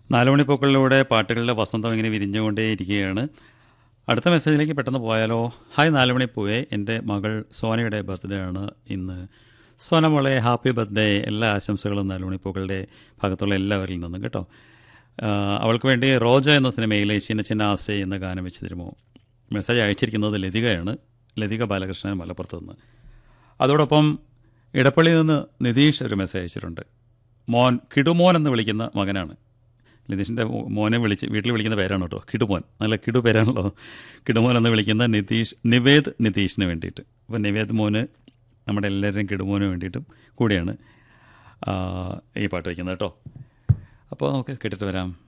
നാലുമണിപ്പൂക്കളിലൂടെ പാട്ടുകളുടെ വസന്തം ഇങ്ങനെ വിരിഞ്ഞുകൊണ്ടേയിരിക്കുകയാണ് അടുത്ത മെസ്സേജിലേക്ക് പെട്ടെന്ന് പോയാലോ ഹായ് നാലുമണിപ്പൂവേ എൻ്റെ മകൾ സോനയുടെ ബർത്ത്ഡേ ആണ് ഇന്ന് സോന മോളെ ഹാപ്പി ബർത്ത്ഡേ എല്ലാ ആശംസകളും നാലുമണിപ്പൂക്കളുടെ ഭാഗത്തുള്ള എല്ലാവരിൽ നിന്നും കേട്ടോ ആ, അവൾക്ക് വേണ്ടി റോജ എന്ന സിനിമയിലെ ചിന്ന ചിന്ന ആസെ എന്ന ഗാനം വെച്ച് തരുമോ മെസ്സേജ് അയച്ചിരിക്കുന്നത് ലതികയാണ് ലതിക ബാലകൃഷ്ണൻ മലപ്പുറത്ത് നിന്ന് അതോടൊപ്പം ഇടപ്പള്ളിയിൽ നിന്ന് നിതീഷ് ഒരു മെസ്സേജ് അയച്ചിട്ടുണ്ട് മോൻ കിടുമോൻ എന്ന് വിളിക്കുന്ന മകനാണ് നിതീഷിൻ്റെ മോനെ വിളിച്ച് വീട്ടിൽ വിളിക്കുന്ന പേരാണ് കേട്ടോ കിടുമോൻ നല്ല കിടു പേരാണല്ലോ കിടുമോൻ എന്ന് വിളിക്കുന്ന നിതീഷ് നിവേദ് നിതീഷിന് വേണ്ടിയിട്ട് അപ്പോൾ നിവേദ് മോന് നമ്മുടെ എല്ലാവരുടെയും കിടുമോന് വേണ്ടിയിട്ടും കൂടിയാണ് ആ, ഈ പാട്ട് വയ്ക്കുന്നത് കേട്ടോ അപ്പോൾ നമുക്ക് കേട്ടിട്ട് വരാം